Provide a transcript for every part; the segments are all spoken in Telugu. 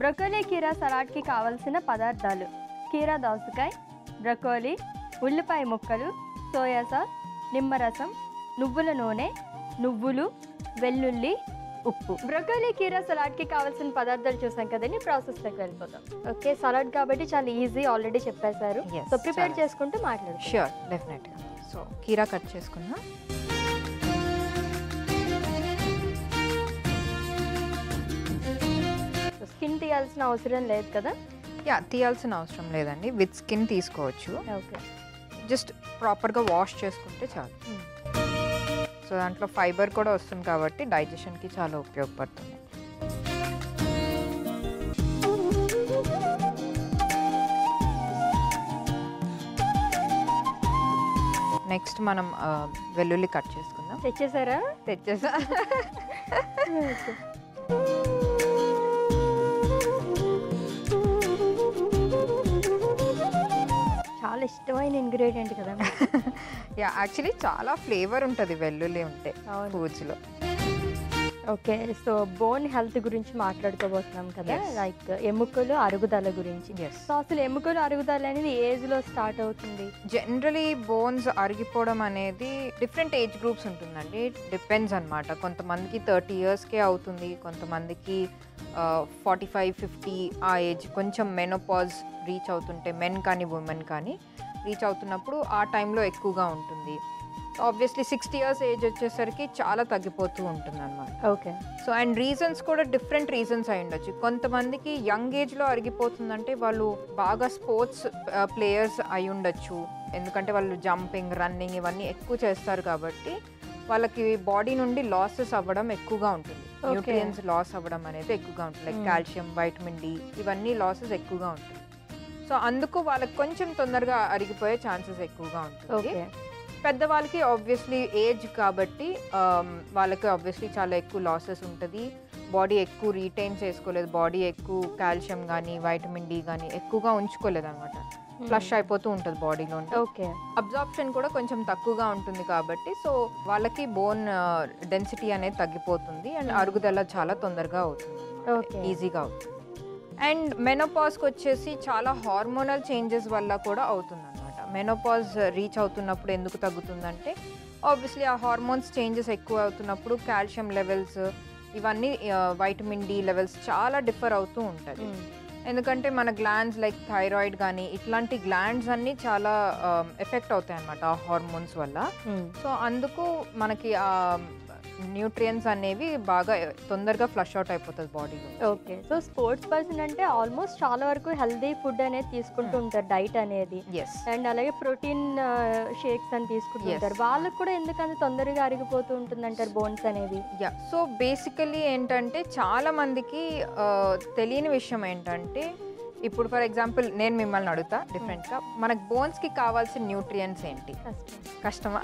బ్రొకోలీ కీరా సలాడ్కి కావలసిన పదార్థాలు కీరా దోసకాయ బ్రొకోలీ ఉల్లిపాయ ముక్కలు సోయా సాస్ నిమ్మరసం నువ్వుల నూనె నువ్వులు వెల్లుల్లి ఉప్పు బ్రొకోలీ కీరా సలాడ్కి కావాల్సిన పదార్థాలు చూసాం కదండి ప్రాసెస్లోకి వెళ్ళిపోతాం ఓకే సలాడ్ కాబట్టి చాలా ఈజీ ఆల్రెడీ చెప్పేశారు Yes, సో ప్రిపేర్ చాలా. చేసుకుంటూ మాట్లాడుతాం షూర్ డెఫినెట్గా సో కీరా కట్ చేసుకున్నా స్కిన్ తీయాల్సిన అవసరం లేదు కదా యా తీయాల్సిన అవసరం లేదండి విత్ స్కిన్ తీసుకోవచ్చు ఓకే జస్ట్ ప్రాపర్గా వాష్ చేసుకుంటే చాలు Hmm. సో దాంట్లో ఫైబర్ కూడా వస్తుంది కాబట్టి డైజెషన్కి చాలా ఉపయోగపడుతుంది నెక్స్ట్ మనం ఆ, వెల్లుల్లి కట్ చేసుకుందాం తెచ్చేసారా తెచ్చేసా చాలా ఇష్టమైన ఇంగ్రీడియంట్ కదా యా యాక్చువల్లీ చాలా ఫ్లేవర్ ఉంటుంది వెల్లుల్లి ఉంటే అవును ఫుడ్స్లో ఓకే సో బోన్ హెల్త్ గురించి మాట్లాడుకోబోతున్నాం కదా Yes. లైక్ ఎముకలు అరుగుదల గురించి ఎస్ సో అసలు ఎముకలు అరుగుదల అనేది ఏజ్ లో స్టార్ట్ అవుతుంది జనరలీ బోన్స్ అరిగిపోవడం అనేది డిఫరెంట్ ఏజ్ గ్రూప్స్ ఉంటుందండి డిపెండ్స్ అనమాట కొంతమందికి థర్టీ ఇయర్స్కే అవుతుంది కొంతమందికి ఫార్టీ ఫైవ్ ఫిఫ్టీ ఆ ఏజ్ కొంచెం మెనోపాజ్ రీచ్ అవుతుంటే మెన్ కానీ ఉమెన్ కానీ రీచ్ అవుతున్నప్పుడు ఆ టైంలో ఎక్కువగా ఉంటుంది ఆబ్వియస్లీ సిక్స్టీ ఇయర్స్ ఏజ్ వచ్చేసరికి చాలా తగ్గిపోతూ ఉంటుంది అనమాట ఓకే సో అండ్ రీజన్స్ కూడా డిఫరెంట్ రీజన్స్ అయి ఉండొచ్చు కొంతమందికి యంగ్ ఏజ్లో అరిగిపోతుందంటే వాళ్ళు బాగా స్పోర్ట్స్ ప్లేయర్స్ అయి ఉండొచ్చు ఎందుకంటే వాళ్ళు జంపింగ్ రన్నింగ్ ఇవన్నీ ఎక్కువ చేస్తారు కాబట్టి వాళ్ళకి బాడీ నుండి లాసెస్ అవ్వడం ఎక్కువగా ఉంటుంది Okay. న్యూట్రియన్స్ లాస్ అవ్వడం అనేది ఎక్కువగా ఉంటుంది like Hmm. Calcium vitamin D ఇవన్నీ లాసెస్ ఎక్కువగా ఉంటుంది సో అందుకు వాళ్ళకి కొంచెం తొందరగా అరిగిపోయే ఛాన్సెస్ ఎక్కువగా ఉంటుంది ఓకే పెద్దవాళ్ళకి ఆబ్వియస్లీ ఏజ్ కాబట్టి um, వాళ్ళకి ఆబ్వియస్లీ చాలా ఎక్కువ లాసెస్ ఉంటుంది బాడీ ఎక్కువ రీటైన్ చేసుకోలేదు బాడీ ఎక్కువ కాల్షియం కానీ వైటమిన్ డి కానీ ఎక్కువగా ఉంచుకోలేదు అనమాట ఫ్లష్ అయిపోతూ ఉంటుంది బాడీలో ఓకే అబ్జార్ప్షన్ కూడా కొంచెం తక్కువగా ఉంటుంది కాబట్టి సో వాళ్ళకి బోన్ డెన్సిటీ అనేది తగ్గిపోతుంది అండ్ Hmm. అరుగుదల చాలా తొందరగా అవుతుంది ఓకే ఈజీగా అవుతుంది అండ్ మెనోపాజ్కి వచ్చేసి చాలా హార్మోనల్ చేంజెస్ వల్ల కూడా అవుతుంది అనమాట మెనోపాజ్ రీచ్ అవుతున్నప్పుడు ఎందుకు తగ్గుతుందంటే ఆబ్వియస్లీ ఆ హార్మోన్స్ చేంజెస్ ఎక్కువ అవుతున్నప్పుడు కాల్షియం లెవెల్స్ ఇవన్నీ వైటమిన్ డి లెవెల్స్ చాలా డిఫర్ అవుతూ ఉంటుంది ఎందుకంటే మన గ్లాండ్స్ లైక్ థైరాయిడ్ కానీ ఇట్లాంటి గ్లాండ్స్ అన్నీ చాలా ఎఫెక్ట్ అవుతాయి అనమాట ఆ హార్మోన్స్ వల్ల సో అందుకు మనకి ఆ న్యూట్రియన్స్ అనేవి బాగా తొందరగా ఫ్లష్ అవుట్ అయిపోతుంది బాడీలో ఓకే సో స్పోర్ట్స్ పర్సన్ అంటే ఆల్మోస్ట్ చాలా వరకు హెల్దీ ఫుడ్ అనేది తీసుకుంటూ ఉంటారు డైట్ అనేది ఎస్ అండ్ అలాగే ప్రోటీన్ షేక్స్ అని తీసుకుంటుంటారు Yes. వాళ్ళకు కూడా ఎందుకంత తొందరగా అరిగిపోతూ ఉంటుంది అంటారు బోన్స్ అనేవి యా సో బేసికలీ ఏంటంటే చాలా మందికి ఆ, తెలియని విషయం ఏంటంటే ఇప్పుడు ఫర్ ఎగ్జాంపుల్ నేను మిమ్మల్ని అడుగుతా డిఫరెంట్గా మనకు బోన్స్కి కావాల్సిన న్యూట్రియంట్స్ ఏంటి కష్టం కష్టమా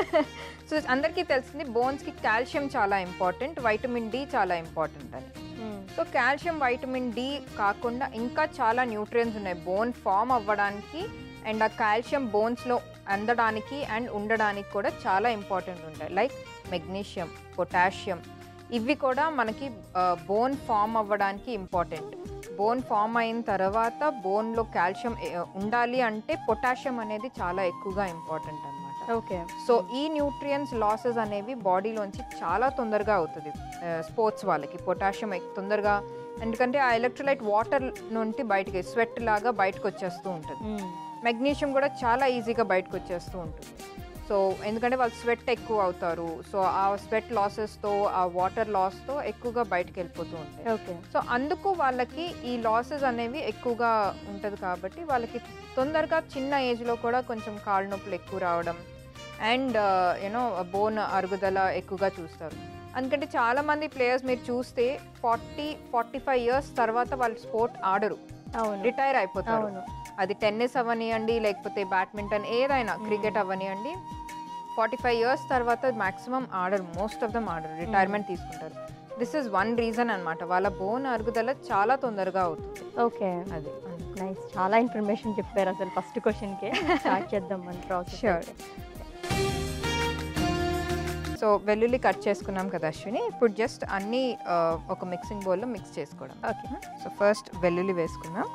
సో అందరికీ తెలిసింది బోన్స్కి కాల్షియం చాలా ఇంపార్టెంట్ వైటమిన్ డి చాలా ఇంపార్టెంట్ అని సో కాల్షియం వైటమిన్ డి కాకుండా ఇంకా చాలా న్యూట్రియన్స్ ఉన్నాయి బోన్ ఫామ్ అవ్వడానికి అండ్ ఆ కాల్షియం బోన్స్లో అందడానికి అండ్ ఉండడానికి కూడా చాలా ఇంపార్టెంట్ ఉంటాయి లైక్ మెగ్నీషియం పొటాషియం ఇవి కూడా మనకి బోన్ ఫామ్ అవ్వడానికి ఇంపార్టెంట్ బోన్ ఫామ్ అయిన తర్వాత బోన్లో కాల్షియం ఉండాలి అంటే పొటాషియం అనేది చాలా ఎక్కువగా ఇంపార్టెంట్ అనమాట ఓకే సో ఈ న్యూట్రియన్స్ లాసెస్ అనేవి బాడీలోంచి చాలా తొందరగా అవుతుంది స్పోర్ట్స్ వాళ్ళకి పొటాషియం తొందరగా ఎందుకంటే ఆ ఎలక్ట్రోలైట్ వాటర్ నుండి బయటకి స్వెట్ లాగా బయటకు వచ్చేస్తూ ఉంటుంది మెగ్నీషియం కూడా చాలా ఈజీగా బయటకు వచ్చేస్తూ ఉంటుంది సో ఎందుకంటే వాళ్ళు స్వెట్ ఎక్కువ అవుతారు సో ఆ స్వెట్ లాసెస్తో ఆ వాటర్ లాస్తో ఎక్కువగా బయటకు వెళ్ళిపోతూ ఉంటాయి ఓకే సో అందుకు వాళ్ళకి ఈ లాసెస్ అనేవి ఎక్కువగా ఉంటుంది కాబట్టి వాళ్ళకి తొందరగా చిన్న ఏజ్లో కూడా కొంచెం కాళ్ళ నొప్పులు ఎక్కువ రావడం అండ్ యూనో బోన్ అరుగుదల ఎక్కువగా చూస్తారు అందుకంటే చాలామంది ప్లేయర్స్ మీరు చూస్తే ఫార్టీ ఫార్టీ ఫైవ్ ఇయర్స్ తర్వాత వాళ్ళు స్పోర్ట్ ఆడరు అవును రిటైర్ అయిపోతారు అవును అది టెన్నిస్ అవ్వనియండి లేకపోతే బ్యాడ్మింటన్ ఏదైనా క్రికెట్ అవ్వనియండి ఫార్టీ ఫైవ్ ఇయర్స్ తర్వాత మాక్సిమం ఆడరు మోస్ట్ ఆఫ్ దమ్ ఆడరు రిటైర్మెంట్ తీసుకుంటారు దిస్ ఇస్ వన్ రీజన్ అన్నమాట వాళ్ళ బోన్ అరుగుదల చాలా తొందరగా అవుతుంది ఓకే అది నైస్ చాలా ఇన్ఫర్మేషన్ చెప్పారు అసలు ఫస్ట్ క్వశ్చన్కే స్టార్ట్ చేద్దాం మన ప్రాసెస్ Sure. సో వెల్లుల్లి కట్ చేసుకున్నాం కదా అశ్విని ఇప్పుడు జస్ట్ అన్ని ఆ, ఒక మిక్సింగ్ బౌల్లో మిక్స్ చేసుకోవడం ఓకే సో ఫస్ట్ వెల్లుల్లి వేసుకుందాం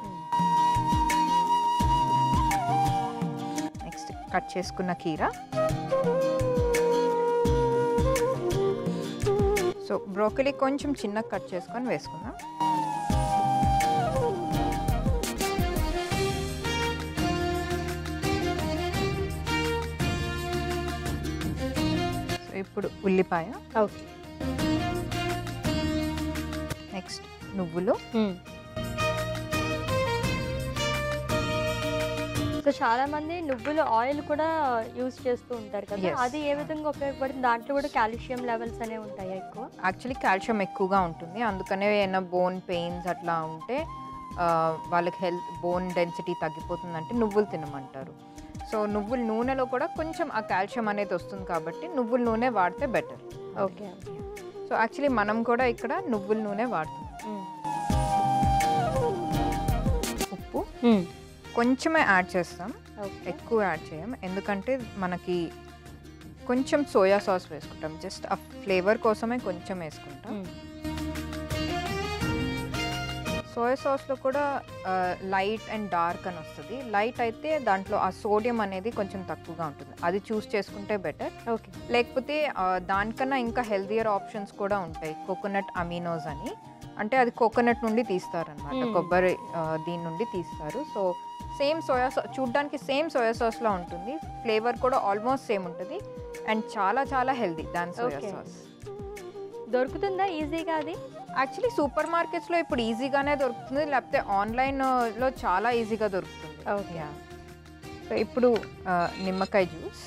నెక్స్ట్ కట్ చేసుకున్న కీర సో బ్రోకలీ కొంచెం చిన్నగా కట్ చేసుకొని వేసుకుందాం సో ఇప్పుడు ఉల్లిపాయ ఓకే నెక్స్ట్ నువ్వులు సో చాలా మంది నువ్వులు ఆయిల్ కూడా యూజ్ చేస్తూ ఉంటారు కదా Yes. అది ఏ విధంగా ఉపయోగపడుతుంది దాంట్లో కూడా కాల్షియం లెవెల్స్ అనేవి ఉంటాయి ఎక్కువ యాక్చువల్లీ కాల్షియం ఎక్కువగా ఉంటుంది అందుకనే ఏమైనా బోన్ పెయిన్స్ అట్లా ఉంటే ఆ, వాళ్ళకి హెల్త్ బోన్ డెన్సిటీ తగ్గిపోతుందంటే నువ్వులు తినమంటారు సో నువ్వుల నూనెలో కూడా కొంచెం ఆ కాల్షియం అనేది వస్తుంది కాబట్టి నువ్వుల నూనె వాడితే బెటర్ ఓకే సో యాక్చువల్లీ మనం కూడా ఇక్కడ నువ్వుల నూనె వాడుతున్నాం ఉప్పు కొంచెమే యాడ్ చేస్తాం ఓకే ఎక్కువ యాడ్ చేయం ఎందుకంటే మనకి కొంచెం సోయా సాస్ వేసుకుంటాం జస్ట్ ఆ ఫ్లేవర్ కోసమే కొంచెం వేసుకుంటాం సోయా సాస్లో కూడా లైట్ అండ్ డార్క్ అని వస్తుంది లైట్ అయితే దాంట్లో ఆ సోడియం అనేది కొంచెం తక్కువగా ఉంటుంది అది చూస్ చేసుకుంటే బెటర్ ఓకే లేకపోతే ఆ, దానికన్నా ఇంకా హెల్దియర్ ఆప్షన్స్ కూడా ఉంటాయి కోకోనట్ అమినోస్ అని అంటే అది కోకోనట్ నుండి తీస్తారనమాట Hmm. కొబ్బరి ఆ, దీని నుండి తీస్తారు సో సేమ్ సోయా సాస్ చూడ్డానికి సేమ్ సోయా సాస్లా ఉంటుంది ఫ్లేవర్ కూడా ఆల్మోస్ట్ సేమ్ ఉంటుంది అండ్ చాలా చాలా హెల్దీ దాని సోయా Okay. సాస్ దొరుకుతుందా ఈజీగా అది యాక్చువల్లీ సూపర్ మార్కెట్స్లో ఇప్పుడు ఈజీగానే దొరుకుతుంది లేకపోతే ఆన్లైన్లో చాలా ఈజీగా దొరుకుతుంది ఓకే సో ఇప్పుడు ఆ, నిమ్మకాయ జ్యూస్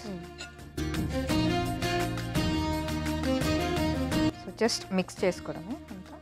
సో జస్ట్ మిక్స్ చేసుకోవడమే అంతా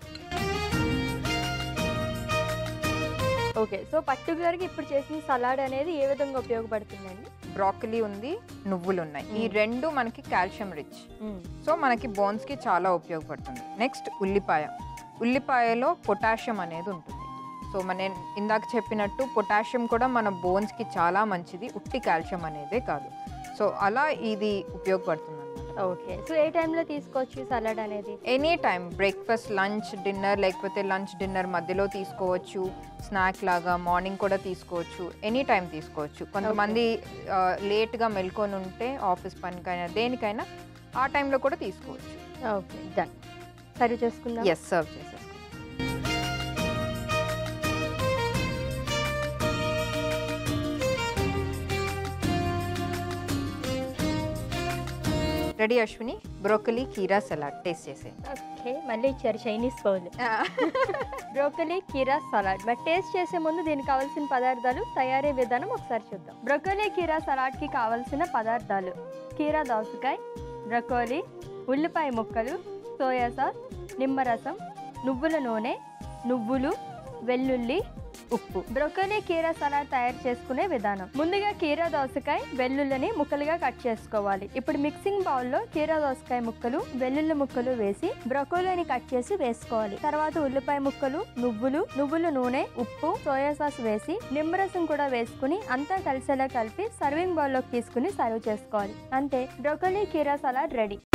ఓకే సో పర్టికులర్గా ఇప్పుడు చేసిన సలాడ్ అనేది ఏ విధంగా ఉపయోగపడుతుందండి బ్రాకలీ ఉంది నువ్వులు ఉన్నాయి ఈ Mm. రెండు మనకి కాల్షియం రిచ్ సో మనకి బోన్స్కి చాలా ఉపయోగపడుతుంది నెక్స్ట్ ఉల్లిపాయ ఉల్లిపాయలో పొటాషియం అనేది ఉంటుంది సో మన ఇందాక చెప్పినట్టు పొటాషియం కూడా మన బోన్స్కి చాలా మంచిది ఉట్టి కాల్షియం అనేదే కాదు సో అలా ఇది ఉపయోగపడుతుంది అనమాట ఓకే సో ఏ టైంలో తీసుకోవచ్చు ఈ సలాడ్ అనేది any time breakfast lunch dinner లేకపోతే లంచ్ డిన్నర్ మధ్యలో తీసుకోవచ్చు స్నాక్ లాగా మార్నింగ్ కూడా తీసుకోవచ్చు ఎనీ టైం తీసుకోవచ్చు కొంతమంది లేట్గా మెల్కొని ఉంటే ఆఫీస్ పనికైనా దేనికైనా ఆ టైంలో కూడా తీసుకోవచ్చు ఓకే డన్ సర్వ్ చేసుకుందాం ఎస్ సర్వ్ చేసేసుకో రెడీ అశ్విని బ్రోకలీ కీరా సలాడ్ టేస్ట్ చేసే ఓకే మళ్ళీ ఇచ్చారు చైనీస్ బౌల్ బ్రోకలీ కీరా సలాడ్ బట్ టేస్ట్ చేసే ముందు దీనికి కావాల్సిన పదార్థాలు తయారీ విధానం ఒకసారి చూద్దాం బ్రోకలీ కీరా సలాడ్కి కావాల్సిన పదార్థాలు కీరా దోసకాయ బ్రకోలీ ఉల్లిపాయ ముక్కలు సోయా సాస్ నిమ్మరసం నువ్వుల నూనె నువ్వులు వెల్లుల్లి ఉప్పు బ్రొకోలీ కీరా సలాడ్ తయారు చేసుకునే విధానం ముందుగా కీరా దోసకాయ వెల్లుల్లిని ముక్కలుగా కట్ చేసుకోవాలి ఇప్పుడు మిక్సింగ్ బౌల్లో కీరా దోసకాయ ముక్కలు వెల్లుల్లి ముక్కలు వేసి బ్రొకోలీని కట్ చేసి వేసుకోవాలి తర్వాత ఉల్లిపాయ ముక్కలు నువ్వులు నువ్వుల నూనె ఉప్పు సోయా సాస్ వేసి నిమ్మరసం కూడా వేసుకుని అంతా కలిసేలా కలిపి సర్వింగ్ బౌల్లోకి తీసుకుని సర్వ్ చేసుకోవాలి అంతే బ్రొకోలీ కీరా సలాడ్ రెడీ